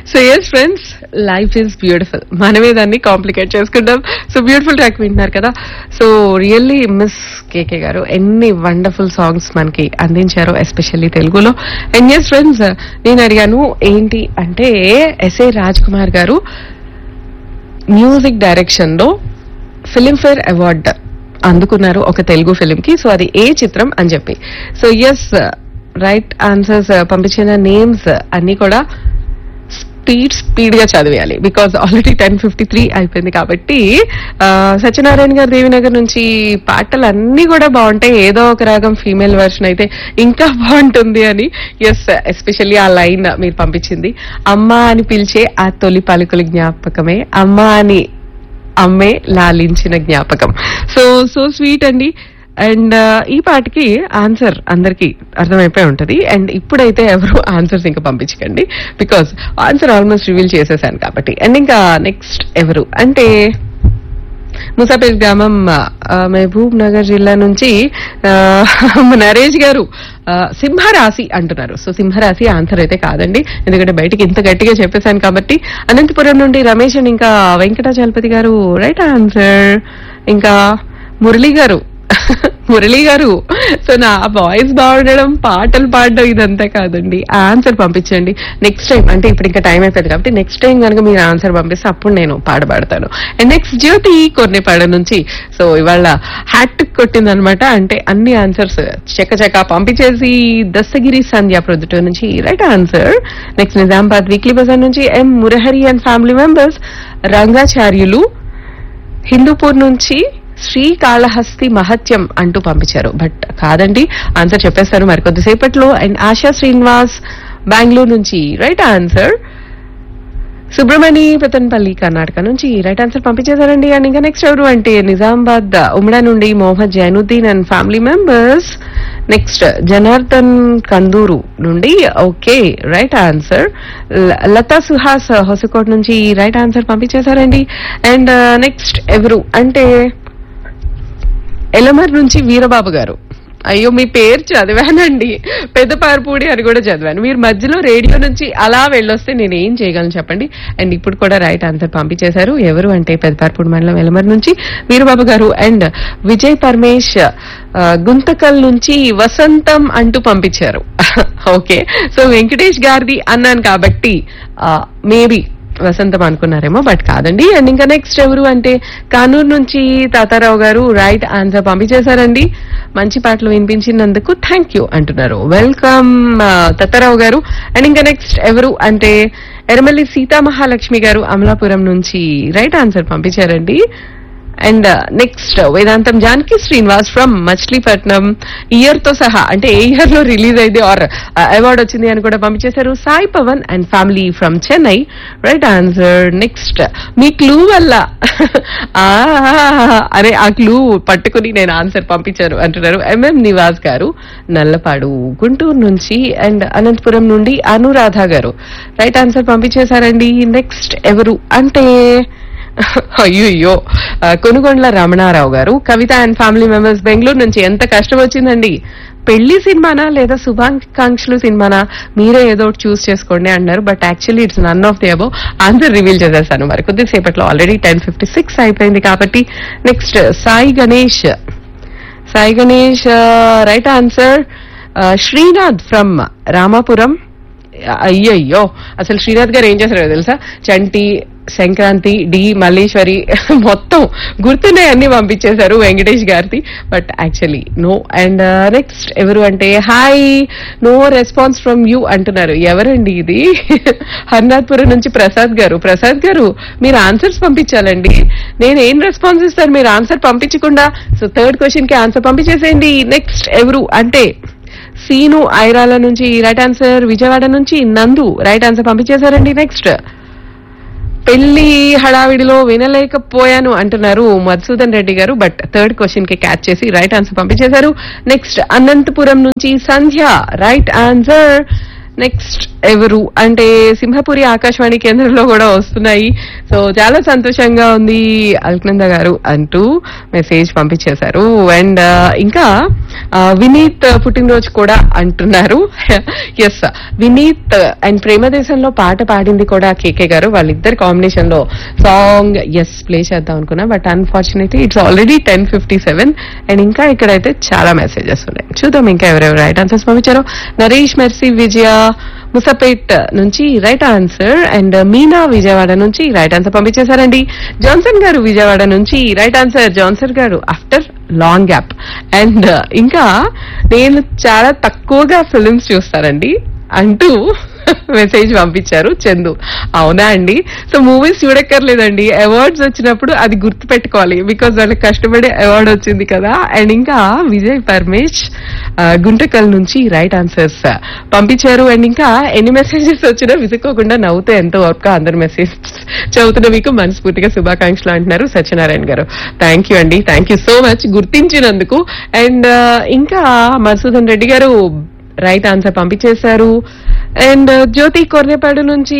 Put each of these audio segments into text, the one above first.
so yes friends life is beautiful మనమే దాన్ని complicate చేసుకుంటాం సో బ్యూటిఫుల్ ట్రాక్ వింటున్నారు కదా సో రియల్లీ మిస్ కేకే గారు ఎన్ని వండర్ఫుల్ సాంగ్స్ మనకి అందించారు ఎస్పెషల్లీ తెలుగులో అండ్ ఎస్ ఫ్రెండ్స్ నేను అడిగాను ఏంటి అంటే SA Raj Kumar garu music direction లో ఫిలింఫేర్ అవార్డ్ అందుకున్నారు ఒక తెలుగు ఫిలిం కి సో అది ఏ చిత్రం అని చెప్పి సో ఎస్ రైట్ ఆన్సర్స్ పంపించిన నేమ్స్ అన్ని కూడా స్పీడ్ స్పీడ్ గా చదివేయాలి because already ten fifty three అయిపోయింది కాబట్టి ఆ, సత్యనారాయణ గారు దేవినగర్ నుంచి పాటలు అన్ని కూడా బాగుంటాయి ఏదో ఒక రాగం ఫీమేల్ వర్షన్ అయితే ఇంకా బాగుంటుంది అని ఎస్ ఎస్పెషల్లీ ఆ లైన్ మీరు పంపించింది అమ్మ అని పిలిచే ఆ తొలి పలుకుల జ్ఞాపకమే అమ్మ అని అమ్మే లాలించిన జ్ఞాపకం సో సో స్వీట్ అండి అండ్ ఈ పాటకి ఆన్సర్ అందరికి అర్థమైపోయి ఉంటది అండ్ ఇప్పుడైతే ఎవరు ఆన్సర్స్ ఇంకా పంపించకండి బికాస్ ఆన్సర్ ఆల్మోస్ట్ రివీల్ చేసేసాను కాబట్టి అండ్ ఇంకా నెక్స్ట్ ఎవరు అంటే ముసాపేట్ గ్రామం ఆ, మహబూబ్ నగర్ జిల్లా నుంచి ఆ, నరేష్ గారు ఆ, సింహరాశి అంటున్నారు సో సింహరాశి ఆన్సర్ అయితే కాదండి ఎందుకంటే బయటికి ఇంత గట్టిగా చెప్పేశాను కాబట్టి అనంతపురం నుండి రమేష్ అండ్ ఇంకా వెంకటాచలపతి గారు రైట్ ఆన్సర్ ఇంకా మురళి గారు మురళి గారు సో నా వాయిస్ బాగుండడం పాటలు పాడడం ఇదంతా కాదండి ఆన్సర్ పంపించండి నెక్స్ట్ టైం అంటే ఇప్పుడు ఇంకా టైం అయిపోయింది కాబట్టి నెక్స్ట్ టైం కనుక మీరు ఆన్సర్ పంపిస్తే అప్పుడు నేను పాడబడతాను అండ్ నెక్స్ట్ జ్యోతి కొన్నిపాడ నుంచి సో ఇవాళ హ్యాట్ కొట్టిందనమాట అంటే అన్ని ఆన్సర్స్ చకచక పంపించేసి దస్తగిరి సంధ్య ప్రొద్దుటూరు నుంచి right answer next Nizamabad weekly bazaar నుంచి M Murahari and family members Rangacharyulu Hindupur నుంచి శ్రీకాళహస్తి మహత్యం అంటూ పంపించారు బట్ కాదండి ఆన్సర్ చెప్పేస్తారు మరికొద్దిసేపట్లో అండ్ ఆశా శ్రీనివాస్ బెంగళూరు నుంచి రైట్ ఆన్సర్ సుబ్రమణి పెతన్పల్లి కర్ణాటక నుంచి రైట్ ఆన్సర్ పంపించేశారండి అండ్ ఇంకా నెక్స్ట్ ఎవరు అంటే నిజామాబాద్ ఉమ్డా నుండి Mohammad Zainuddin and family members next Janardhan Kanduru నుండి okay right answer Latha Suhas Hosakote నుంచి రైట్ ఆన్సర్ పంపించేశారండి అండ్ నెక్స్ట్ ఎవరు అంటే ఎలమర్ నుంచి వీరబాబు గారు అయ్యో మీ పేరు చదివానండి పెద్దపారపూడి అని కూడా చదివాను మీరు మధ్యలో రేడియో నుంచి అలా వెళ్ళొస్తే నేను ఏం చేయగలను చెప్పండి అండ్ ఇప్పుడు కూడా రైట్ ఆన్సర్ పంపించేశారు ఎవరు అంటే పెద్దపారపూడి మండలం ఎలమర్ నుంచి వీరబాబు గారు అండ్ విజయ్ పరమేష్ ఆ, గుంతకల్ నుంచి వసంతం అంటూ పంపించారు ఓకే సో వెంకటేష్ గారిది అన్నాను కాబట్టి మేబీ వసంతం అనుకున్నారేమో బట్ కాదండి అండ్ ఇంకా నెక్స్ట్ ఎవరు అంటే కానూరు నుంచి తాతారావు గారు రైట్ ఆన్సర్ పంపించేశారండి మంచి పాటలు వినిపించినందుకు థ్యాంక్ యూ అంటున్నారు వెల్కమ్ తాతారావు గారు అండ్ ఇంకా నెక్స్ట్ ఎవరు అంటే ఎరమల్లి సీతామహాలక్ష్మి గారు అమలాపురం నుంచి రైట్ ఆన్సర్ పంపించారండి and next Vedantam Janaki Srinivas from Machilipatnam year తో సహా అంటే ఏ ఇయర్ లో రిలీజ్ అయింది ఆర్ అవార్డ్ వచ్చింది అని కూడా పంపించేశారు Sai Pavan and family from Chennai right answer next మీ క్లూ వల్ల ఆ, అరే ఆ క్లూ పట్టుకుని నేను ఆన్సర్ పంపించాను అంటున్నారు ఎంఎం నివాస్ గారు నల్లపాడు గుంటూరు నుంచి అండ్ అనంతపురం నుండి అనురాధ గారు రైట్ ఆన్సర్ పంపించేశారండి నెక్స్ట్ ఎవరు అంటే అయ్యో Konugondla Ramanarao garu Kavitha and family members Bengaluru నుంచి ఎంత కష్టం వచ్చిందండి పెళ్లి సినిమానా లేదా శుభాకాంక్షలు సినిమానా మీరే ఏదో ఒకటి చూస్ చేసుకోండి అన్నారు but actually it's none of the above answer reveal చేసేసాను మరి కొద్దిసేపట్లో ఆల్రెడీ టెన్ ఫిఫ్టీ సిక్స్ అయిపోయింది కాబట్టి next Sai Ganesh Sai Ganesh right answer Srinath from Ramapuram అయ్యయ్యో అసలు శ్రీనాథ్ గారు ఏం చేశారో తెలుసా చంటి సంక్రాంతి డి మల్లేశ్వరి మొత్తం గుర్తున్నాయి అన్ని పంపించేశారు వెంకటేష్ గారిది but actually no and next ఎవరు అంటే hi no response from you అంటున్నారు ఎవరండి ఇది హర్నాథ్పురం నుంచి ప్రసాద్ గారు ప్రసాద్ గారు మీరు ఆన్సర్స్ పంపించాలండి నేను ఏం రెస్పాన్స్ ఇస్తాను మీరు ఆన్సర్ పంపించకుండా సో థర్డ్ క్వశ్చన్ కి ఆన్సర్ పంపించేసేయండి నెక్స్ట్ ఎవరు అంటే సీను ఐరాల నుంచి రైట్ ఆన్సర్ విజయవాడ నుంచి నందు రైట్ ఆన్సర్ పంపించేశారండి నెక్స్ట్ పెళ్లి హడావిడిలో వినలేకపోయాను అంటున్నారు Madhusudan Reddy garu but third question కి క్యాచ్ చేసి రైట్ ఆన్సర్ పంపించేశారు నెక్స్ట్ అనంతపురం నుంచి సంధ్య రైట్ ఆన్సర్ నెక్స్ట్ ఎవరు అంటే సింహపురి ఆకాశవాణి కేంద్రంలో కూడా వస్తున్నాయి సో చాలా సంతోషంగా ఉంది అల్కనంద గారు అంటూ మెసేజ్ పంపించేశారు అండ్ ఇంకా ఆ, వినీత్ పుట్టినరోజు కూడా అంటున్నారు ఎస్ వినీత్ అండ్ ప్రేమదేశంలో పాట పాడింది కూడా కేకే గారు వాళ్ళిద్దరు కాంబినేషన్ లో సాంగ్ ఎస్ ప్లే చేద్దాం అనుకున్నా but unfortunately it's already ten fifty seven and ఇంకా ఇక్కడైతే చాలా మెసేజెస్ ఉన్నాయి చూద్దాం ఇంకా ఎవరెవరు రైట్ ఆన్సర్స్ పంపించారో నరేష్ మెర్సీ విజయ ముసపేట్ నుంచి right answer and Meena Vijayawada నుంచి రైట్ ఆన్సర్ పంపించేశారండి జాన్సన్ గారు విజయవాడ నుంచి right answer Johnson garu after long gap and ఇంకా నేను చాలా తక్కువగా ఫిల్మ్స్ చూస్తానండి అంటూ మెసేజ్ పంపించారు చందు అవునా అండి సో మూవీస్ చూడక్కర్లేదండి అవార్డ్స్ వచ్చినప్పుడు అది గుర్తు పెట్టుకోవాలి బికాజ్ వాళ్ళకి కష్టపడి అవార్డ్ వచ్చింది కదా అండ్ ఇంకా విజయ్ పరమేష్ ఆ, గుంటకల్ నుంచి రైట్ ఆన్సర్స్ పంపించారు అండ్ ఇంకా ఎన్ని మెసేజెస్ వచ్చినా విసుక్కోకుండా నవ్వుతూ ఎంతో వర్క్ అందరు మెసేజ్ చదువుతున్న మీకు మనస్ఫూర్తిగా శుభాకాంక్షలు అంటున్నారు సత్యనారాయణ గారు థ్యాంక్ యూ అండి థ్యాంక్ యూ సో మచ్ గుర్తించినందుకు అండ్ ఇంకా మధుసూదన్ రెడ్డి గారు రైట్ ఆన్సర్ పంపించేశారు అండ్ జ్యోతి కొర్నేపాడు నుంచి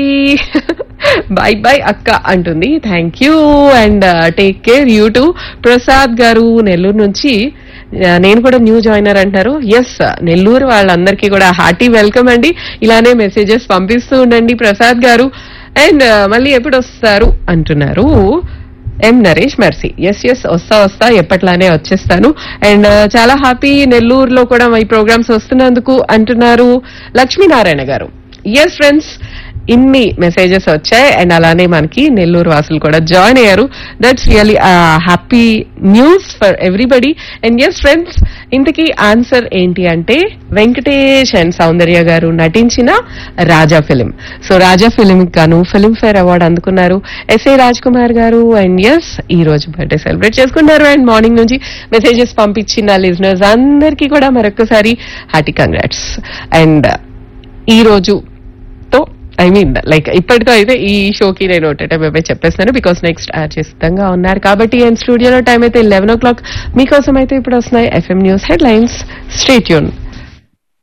బై బై అక్క అంటుంది thank you and take care you too Prasad garu Nellore నుంచి ఆ, నేను కూడా న్యూ జాయినర్ అంటారు ఎస్ నెల్లూరు వాళ్ళందరికీ కూడా హార్టీ వెల్కమ్ అండి ఇలానే మెసేజెస్ పంపిస్తూ ఉండండి ప్రసాద్ గారు అండ్ మళ్ళీ ఎప్పుడు వస్తారు అంటున్నారు M Naresh Mercy yes yes వస్తా వస్తా ఎప్పట్లానే వచ్చేస్తాను అండ్ చాలా హ్యాపీ నెల్లూరులో కూడా ఈ ప్రోగ్రామ్స్ వస్తున్నందుకు అంటున్నారు లక్ష్మీనారాయణ గారు ఎస్ ఫ్రెండ్స్ ఇన్ని మెసేజెస్ వచ్చాయి అండ్ అలానే మనకి నెల్లూరు వాసులు కూడా జాయిన్ అయ్యారు that's really happy news for everybody and yes friends ఇంతకీ ఆన్సర్ ఏంటి అంటే వెంకటేష్ అండ్ సౌందర్య గారు నటించిన Raja film so Raja film గాను ఫిలిం ఫేర్ అవార్డు అందుకున్నారు ఎస్ఏ రాజ్ కుమార్ గారు అండ్ ఎస్ ఈ రోజు బర్త్డే సెలబ్రేట్ చేసుకున్నారు అండ్ మార్నింగ్ నుంచి మెసేజెస్ పంపించిన లిజనర్స్ అందరికీ కూడా మరొకసారి హార్టీ కంగ్రాట్స్ అండ్ ఈ రోజు తో ఐ మీన్ లైక్ ఇప్పటితో అయితే ఈ షోకి నేను ఒకటే చెప్పేస్తాను బికాస్ నెక్స్ట్ యాడ్ సిద్ధంగా ఉన్నారు కాబట్టి అండ్ స్టూడియోలో టైం అయితే లెవెన్ ఓ క్లాక్ మీకోసం అయితే ఇప్పుడు వస్తున్నాయి FM news headlines stay tune